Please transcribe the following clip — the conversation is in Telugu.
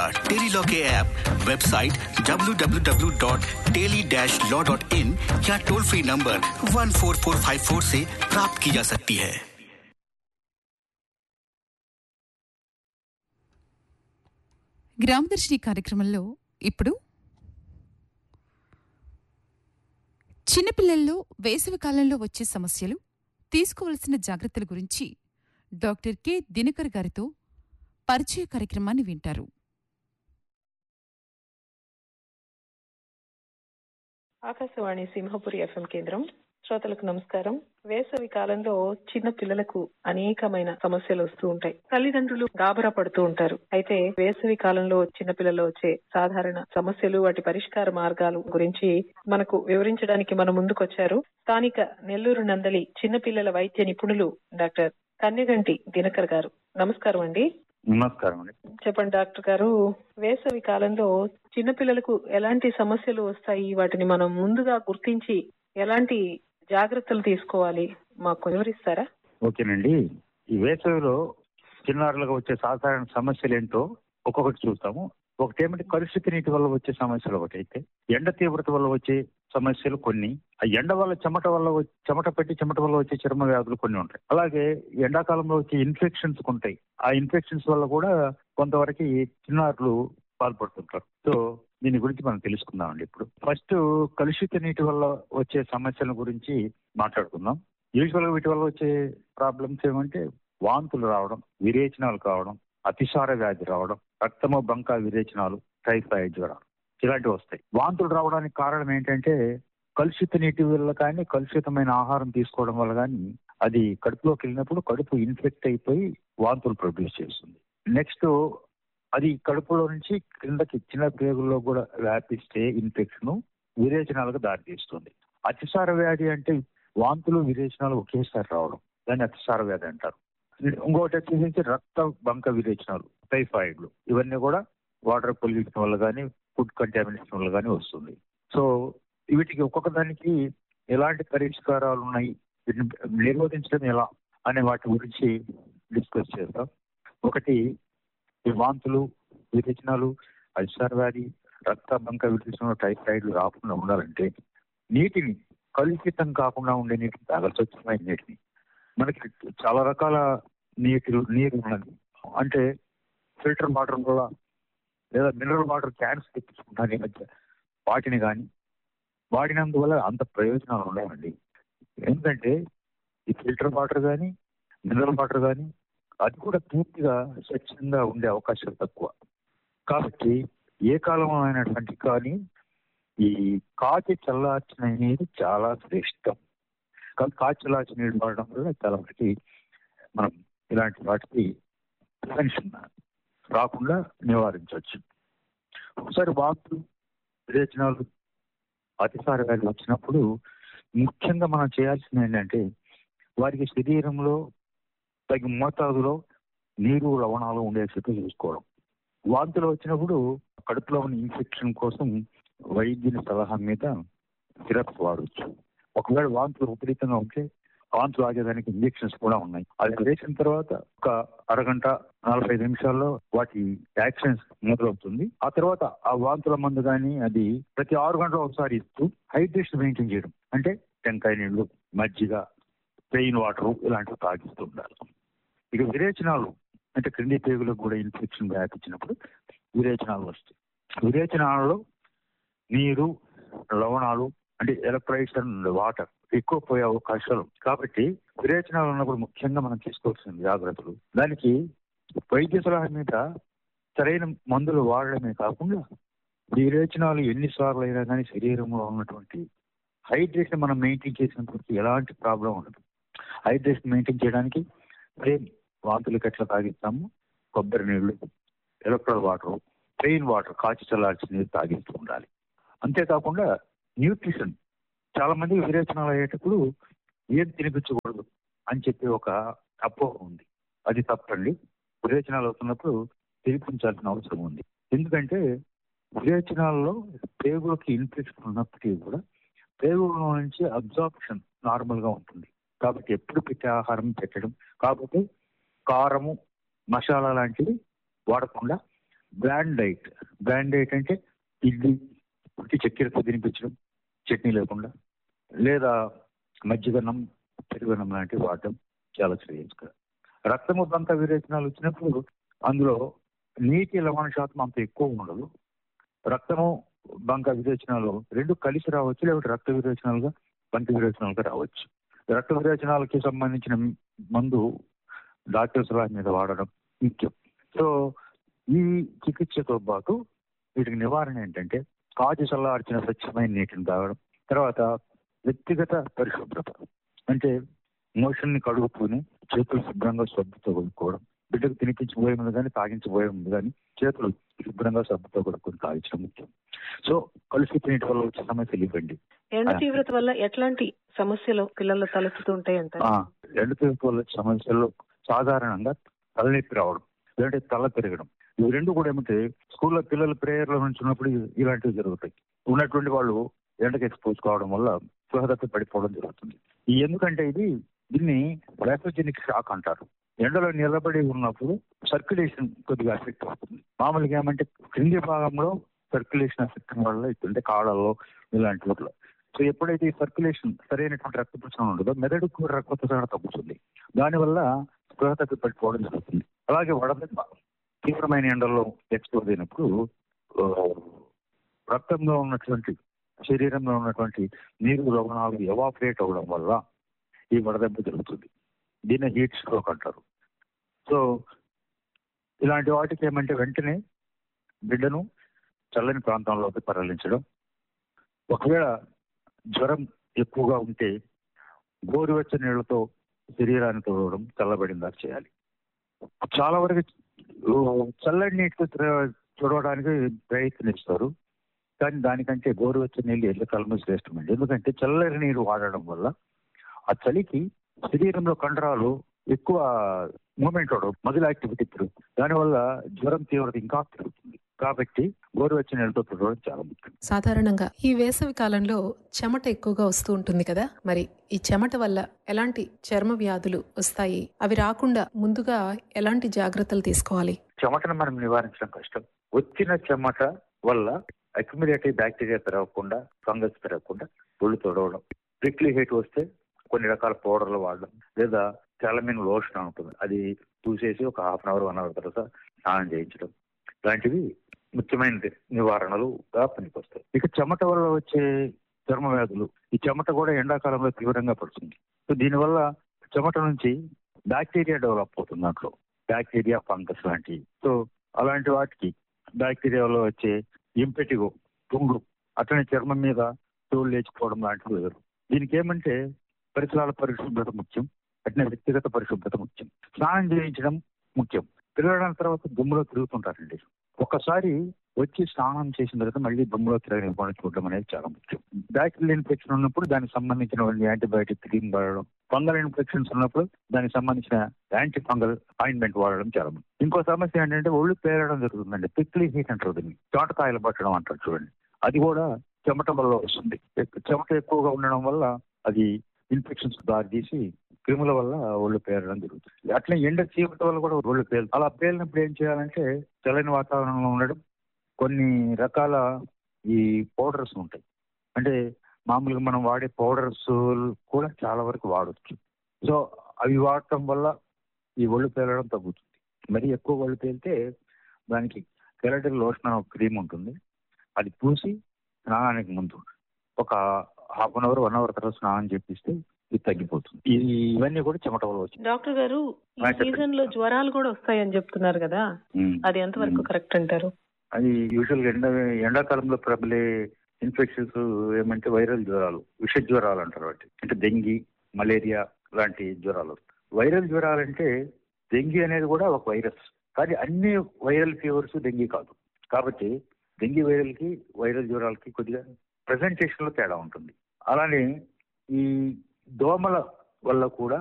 टेलीलॉ के ऐप वेबसाइट www.teli-law.in या टोल फ्री नंबर 14454 से प्राप्त की जा सकती है గ్రామదర్శిని కార్యక్రమంలో ఇప్పుడు చిన్నపిల్లల్లో వేసవి కాలంలో వచ్చే సమస్యలు తీసుకోవలసిన జాగ్రత్తల గురించి డాక్టర్ కె దినకర్ గారితో పరిచయ కార్యక్రమాన్ని వింటారు ఆకాశవాణి సింహపురి ఎఫ్ఎం కేంద్రం శ్రోతలకు నమస్కారం వేసవి కాలంలో చిన్న పిల్లలకు అనేకమైన సమస్యలు వస్తూ ఉంటాయి తల్లిదండ్రులు గాబరా పడుతూ ఉంటారు అయితే వేసవి కాలంలో చిన్న పిల్లలు వచ్చే సాధారణ సమస్యలు వాటి పరిష్కార మార్గాలు గురించి మనకు వివరించడానికి మన ముందుకొచ్చారు స్థానిక నెల్లూరు నందలి చిన్నపిల్లల వైద్య నిపుణులు డాక్టర్ కన్నెగంటి దినకర్ గారు నమస్కారం అండి నమస్కారం అండి చెప్పండి డాక్టర్ గారు వేసవి కాలంలో చిన్నపిల్లలకు ఎలాంటి సమస్యలు వస్తాయి వాటిని మనం ముందుగా గుర్తించి ఎలాంటి జాగ్రత్తలు తీసుకోవాలి మాకు వివరిస్తారా ఓకేనండి ఈ వేసవిలో చిన్నారులకు వచ్చే సాధారణ సమస్యలు ఏంటో ఒక్కొక్కటి చూస్తాము ఒకటి ఏమంటే కలుషిత నీటి వల్ల వచ్చే సమస్యలు ఒకటి అయితే ఎండ తీవ్రత వల్ల వచ్చే సమస్యలు కొన్ని ఆ ఎండ వల్ల చెమట వల్ల వ- చెమట పెట్టి చెమట వల్ల వచ్చే చర్మ వ్యాధులు కొన్ని ఉంటాయి అలాగే ఎండాకాలంలో వచ్చే ఇన్ఫెక్షన్స్ ఉంటాయి ఆ ఇన్ఫెక్షన్స్ వల్ల కూడా కొంతవరకు చిన్నారులు బాధపడుతుంటారు సో దీని గురించి మనం తెలుసుకుందామండి ఇప్పుడు ఫస్ట్ కలుషిత నీటి వల్ల వచ్చే సమస్యల గురించి మాట్లాడుకుందాం యూజువల్ గా వీటి వల్ల వచ్చే ప్రాబ్లమ్స్ ఏమంటే వాంతులు రావడం విరేచనాలు కావడం అతిసార వ్యాధి రావడం రక్తము బంక విరేచనాలు టైఫాయిడ్ జ్వరం ఇలాంటివి వస్తాయి వాంతులు రావడానికి కారణం ఏంటంటే కలుషిత నీటి వల్ల కానీ కలుషితమైన ఆహారం తీసుకోవడం వల్ల కానీ అది కడుపులోకి వెళ్ళినప్పుడు కడుపు ఇన్ఫెక్ట్ అయిపోయి వాంతులు ప్రొడ్యూస్ చేస్తుంది నెక్స్ట్ అది కడుపులో నుంచి క్రిందకి చిన్న ప్రేగుల్లో కూడా వ్యాపిస్తే ఇన్ఫెక్షన్ విరేచనాలకు దారితీస్తుంది అతిసార వ్యాధి అంటే వాంతులు విరేచనాలు ఒకేసారి రావడం దాన్ని అతిసార వ్యాధి అంటారు ఇంకోటి వచ్చేసి రక్త బంక విరేచనాలు టైఫాయిడ్లు ఇవన్నీ కూడా వాటర్ పొల్యూషన్ వల్ల కానీ ఫుడ్ కంటామినేషన్ వల్ల కానీ వస్తుంది సో వీటికి ఒక్కొక్క దానికి ఎలాంటి పరిష్కారాలు ఉన్నాయి వీటిని నిరోధించడం ఎలా అనే వాటి గురించి డిస్కస్ చేద్దాం ఒకటి ఈ వాంతులు విరేచనాలు అల్సర్ వ్యాధి రక్త బంక విరేచనాలు టైఫాయిడ్లు రాకుండా ఉండాలంటే నీటిని కలుషితం కాకుండా ఉండే నీటిని తాగాలి స్వచ్ఛమైన నీటిని మనకి చాలా రకాల నీటి నీరు ఉన్నది అంటే ఫిల్టర్ వాటర్ వల్ల లేదా మినరల్ వాటర్ క్యాన్స్ తెప్పించుకుంటాను ఈ మధ్య వాటిని కానీ వాడినందువల్ల అంత ప్రయోజనాలు ఉండవండి ఎందుకంటే ఈ ఫిల్టర్ వాటర్ కానీ మినరల్ వాటర్ కానీ అది కూడా పూర్తిగా స్వచ్ఛంగా ఉండే అవకాశాలు తక్కువ కాబట్టి ఏ కాలంలో అయినటువంటి కానీ ఈ కాచి చల్లార్చిన నీరు చాలా శ్రేష్టం కానీ కాచి చల్లార్చిన నీరు వాడడం వల్ల చాలా వరకు మనం ఇలాంటి వాటికి ప్రివెన్షన్ రాకుండా నివారించవచ్చు ఒకసారి వాపులు విరేచనాలు అతిసార వ్యాధి వచ్చినప్పుడు ముఖ్యంగా మనం చేయాల్సింది ఏంటంటే వారికి శరీరంలో తగిన మోతాదులో నీరు లవణాలు ఉండేటట్టు చూసుకోవడం వాంతులు వచ్చినప్పుడు కడుపులో ఉన్న ఇన్ఫెక్షన్ కోసం వైద్యుని సలహా మీద సిరప్స్ వాడవచ్చు ఒకవేళ వాంతులు విపరీతంగా ఉంటే వాంతులు ఆగేదానికి ఇంజెక్షన్స్ కూడా ఉన్నాయి అది వేసిన తర్వాత ఒక అరగంట నలభై ఐదు నిమిషాల్లో వాటి యాక్షన్స్ మొదలవుతుంది ఆ తర్వాత ఆ వాంతుల మందు కానీ అది ప్రతి ఆరు గంటలు ఒకసారి ఇస్తూ హైడ్రేషన్ మెయింటైన్ చేయడం అంటే టెంకాయ నీళ్లు మజ్జిగ పెయిన్ వాటర్ ఇలాంటివి తాగిస్తూ ఉండాలి ఇక విరేచనాలు అంటే క్రింది పేగులకు కూడా ఇన్ఫెక్షన్ వ్యాపించినప్పుడు విరేచనాలు వస్తాయి విరేచనాలలో నీరు లవణాలు అంటే ఎలక్ట్రైట్స్ అండ్ వాటర్ ఎక్కువ పోయే అవకాశాలు కాబట్టి విరేచనాలు ఉన్నప్పుడు ముఖ్యంగా మనం తీసుకోవాల్సిన జాగ్రత్తలు దానికి వైద్య సలహా మీద సరైన మందులు వాడడమే కాకుండా విరేచనాలు ఎన్నిసార్లు అయినా కానీ శరీరంలో ఉన్నటువంటి హైడ్రేషన్ మనం మెయింటైన్ చేసినప్పటికీ ఎలాంటి ప్రాబ్లం ఉండదు హైడ్రేషన్ మెయింటైన్ చేయడానికి సేమ్ వాంతులకి ఎట్లా తాగిస్తాము కొబ్బరి నీళ్లు ఎలక్ట్రల్ వాటర్ ప్లెయిన్ వాటర్ కాచి చల్లార్చిన నీరు తాగిస్తూ ఉండాలి అంతేకాకుండా న్యూట్రిషన్ చాలా మంది విరేచనాలు అయ్యేటప్పుడు ఏం తినిపించకూడదు అని చెప్పి ఒక అపోహ ఉంది అది తప్పండి విరేచనాలు అవుతున్నప్పుడు తినిపించాల్సిన అవసరం ఉంది ఎందుకంటే విరేచనాలలో పేగులకి ఇన్ఫెక్షన్ ఉన్నప్పటికీ కూడా పేగుల నుంచి అబ్జార్ప్షన్ నార్మల్ గా ఉంటుంది కాబట్టి ఎప్పుడు పెట్టే ఆహారం పెట్టడం కాకపోతే కారము మసాలా లాంటివి వాడకుండా బ్రాండ్ డైట్ బ్రాండ్ డైట్ అంటే ఇడ్లీ ఉట్టి చక్కెరతో తినిపించడం చట్నీ లేకుండా లేదా మజ్జిగన్నం పెరుగన్నం లాంటివి వాడటం చాలా శ్రేయస్కరం రక్తము దంత విరేచనాలు వచ్చినప్పుడు అందులో నీటి లవణ శాతం అంత ఎక్కువ ఉండదు రక్తము బంక విరేచనాలు రెండు కలిసి రావచ్చు లేకపోతే రక్త విరేచనాలుగా బంక విరేచనాలుగా రావచ్చు రక్త విరేచనాలకి సంబంధించిన మందు డాక్టర్ సలహా మీద వాడడం ముఖ్యం సో ఈ చికిత్సతో పాటు వీటికి నివారణ ఏంటంటే కాచి చల్లార్చిన స్వచ్ఛమైన నీటిని తాగడం తర్వాత వ్యక్తిగత పరిశుభ్రత అంటే మోషన్ ని కడుగుతూనే చేతులు శుభ్రంగా సబ్బుతో కొనుక్కోవడం బిడ్డకు తినిపించబోయే ముందు కానీ తాగించబోయే ముందు కానీ చేతులు శుభ్రంగా సబ్బుతో కొడుకుని తాగించడం ముఖ్యం సో కలుషిత నీటి వల్ల వచ్చే సమస్యలు ఇవ్వండి ఎండ తీవ్రత వల్ల ఎట్లాంటి సమస్యలు పిల్లల్లో తలెత్తుతూ ఉంటాయి అంటారు ఆ, ఎండ తీవ్రత వల్ల వచ్చే సమస్యల్లో సాధారణంగా తలనొప్పి రావడం లేదంటే తల పెరగడం ఇవి రెండు కూడా ఏమంటే స్కూల్లో పిల్లలు ప్రేయర్లో నుంచి ఉన్నప్పుడు ఇలాంటివి జరుగుతాయి ఉన్నటువంటి వాళ్ళు ఎండకి ఎక్స్పోజ్ కావడం వల్ల స్పృహదత్త పడిపోవడం జరుగుతుంది ఈ ఎందుకంటే ఇది దీన్ని రైఫోజెనిక్ షాక్ అంటారు ఎండలో నిలబడి ఉన్నప్పుడు సర్క్యులేషన్ కొద్దిగా ఎఫెక్ట్ అవుతుంది మామూలుగా ఏమంటే క్రింది భాగంలో సర్క్యులేషన్ ఎఫెక్ట్ వల్ల అంటే కాళ్ళలో ఇలాంటి వాటిలో సో ఎప్పుడైతే ఈ సర్క్యులేషన్ సరైనటువంటి రక్త ప్రసరణ ఉండదో మెదడుకు కూడా రక్త ప్రసరణ తగ్గుతుంది దానివల్ల స్పృహ తగ్గి పడిపోవడం జరుగుతుంది అలాగే వడదెబ్బ తీవ్రమైన ఎండల్లో ఎక్స్పోజ్ అయినప్పుడు ఆ, రక్తంలో ఉన్నటువంటి శరీరంలో ఉన్నటువంటి నీరు లవణాలు ఎవాపరేట్ అవ్వడం వల్ల ఈ వడదెబ్బ జరుగుతుంది దీన్ని హీట్ స్ట్రోక్ అంటారు సో ఇలాంటి వాటికి ఏమంటే వెంటనే బిడ్డను చల్లని ప్రాంతంలోకి తరలించడం ఒకవేళ జ్వరం ఎక్కువగా ఉంటే గోరువెచ్చని నీళ్లతో శరీరాన్ని తోడవడం చల్లబడిందా చేయాలి చాలా వరకు ఊ, చల్లటి నీటితో త్ర- తుడవడానికి ప్రయత్నిస్తారు కానీ దానికంటే గోరువెచ్చని నీళ్ళు ఎల్లకాలము శ్రేష్టమండి ఎందుకంటే చల్లని నీరు వాడడం వల్ల ఆ చలికి శరీరంలో కండరాలు ఎక్కువ మూమెంట్ అవడం మజిల్ యాక్టివిటీ పెరుగుతుంది దానివల్ల జ్వరం తీవ్రత ఇంకా పెరుగుతుంది కాబట్టి గోరువెచ్చని నీళ్ళతో తుడవడం చాలా ముఖ్యం సాధారణంగా ఈ వేసవి కాలంలో చెమట ఎక్కువగా వస్తూ ఉంటుంది కదా మరి ఈ చెమట వల్ల ఎలాంటి చర్మ వ్యాధులు వస్తాయి అవి రాకుండా ముందుగా ఎలాంటి జాగ్రత్తలు తీసుకోవాలి చెమటను మనం నివారించడం కష్టం వచ్చిన చెమట వల్ల అక్యుమిలేటివ్ బ్యాక్టీరియా పెరగకుండా ఫంగస్ పెరగకుండా ఒళ్ళు తొడవడం ప్రిక్లీ హీట్ వస్తే కొన్ని రకాల పౌడర్లు వాడడం లేదా తెలమిన్ లోషన్ అని ఉంటుంది అది పూసేసి ఒక half an hour one hour తర్వాత స్నానం చేయించడం ఇలాంటివి ముఖ్యమైన నివారణలుగా పనికొస్తాయి ఇక చెమట వల్ల వచ్చే చర్మ వ్యాధులు ఈ చెమట కూడా ఎండాకాలంలో తీవ్రంగా పడుతుంది సో దీనివల్ల చెమట నుంచి బ్యాక్టీరియా డెవలప్ అవుతుంది దాంట్లో బ్యాక్టీరియా ఫంగస్ లాంటివి సో అలాంటి వాటికి బ్యాక్టీరియాలో వచ్చే ఇంపెటిగో పుంగు అట్లనే చర్మం మీద తోలు లేచిపోవడం లాంటివి వేరు దీనికి ఏమంటే పరిసరాల పరిశుభ్రత ముఖ్యం అట్లనే వ్యక్తిగత పరిశుభ్రత ముఖ్యం స్నానం చేయించడం ముఖ్యం తిరగడం తర్వాత దుమ్ములో తిరుగుతుంటారండి ఒక్కసారి వచ్చి స్నానం చేసిన తర్వాత మళ్ళీ దుమ్ములో తిరగనివ్వడం చూడడం అనేది చాలా ముఖ్యం బ్యాక్టీరియల్ ఇన్ఫెక్షన్ ఉన్నప్పుడు దానికి సంబంధించిన యాంటీబయాటిక్ క్రీమ్ వాడడం ఫంగల్ ఇన్ఫెక్షన్స్ ఉన్నప్పుడు దానికి సంబంధించిన యాంటీ ఫంగల్ ఆయింట్మెంట్ వాడడం చాలా ముఖ్యం ఇంకో సమస్య ఏంటంటే ఒళ్ళు పేరడం జరుగుతుందండి పిక్లీ హీట్ అంటారు దీన్ని చోటకాయలు పట్టడం అంటారు చూడండి అది కూడా చెమట వల్ల వస్తుంది ఎక్- చెమట ఎక్కువగా ఉండడం వల్ల అది ఇన్ఫెక్షన్స్ దారి తీసి క్రిముల వల్ల ఒళ్ళు పేరడం జరుగుతుంది అట్లే ఎండ చీకటి వల్ల కూడా ఒళ్ళు పేరు అలా పేలినప్పుడు ఏం చేయాలంటే చల్లని వాతావరణంలో ఉండడం కొన్ని రకాల ఈ పౌడర్స్ ఉంటాయి అంటే మామూలుగా మనం వాడే పౌడర్స్ కూడా చాలా వరకు వాడచ్చు సో అవి వాడటం వల్ల ఈ ఒళ్ళు పేలడం తగ్గుతుంది మరి ఎక్కువ ఒళ్ళు పేలితే దానికి కెరటిన్ లోషన్ అనే ఒక క్రీమ్ ఉంటుంది అది పూసి స్నానానికి ముందు ఒక half an hour one hour తర్వాత స్నానం చేపిస్తే ఇది తగ్గిపోతుంది ఈ ఇవన్నీ కూడా చెమట వల్ల వచ్చింది డాక్టర్ గారు ఈ ఆ, చెప్పండి. సీజన్ లో జ్వరాలు కూడా వస్తాయని చెప్తున్నారు కదా అది ఎంతవరకు కరెక్ట్ అంటారు అది యూజువల్ ఎండ ఎండాకాలంలో ప్రబలే ఇన్ఫెక్షన్స్ ఏమంటే వైరల్ జ్వరాలు విష జ్వరాలు అంటారు వాటి అంటే డెంగీ మలేరియా లాంటి జ్వరాలు వైరల్ జ్వరాలు అంటే డెంగీ అనేది కూడా ఒక వైరస్ కానీ అన్ని వైరల్ ఫీవర్స్ డెంగీ కాదు కాబట్టి డెంగీ వైరల్ కి వైరల్ జ్వరాలకి కొద్దిగా ప్రెజెంటేషన్ లో తేడా ఉంటుంది అలానే ఈ దోమల వల్ల కూడా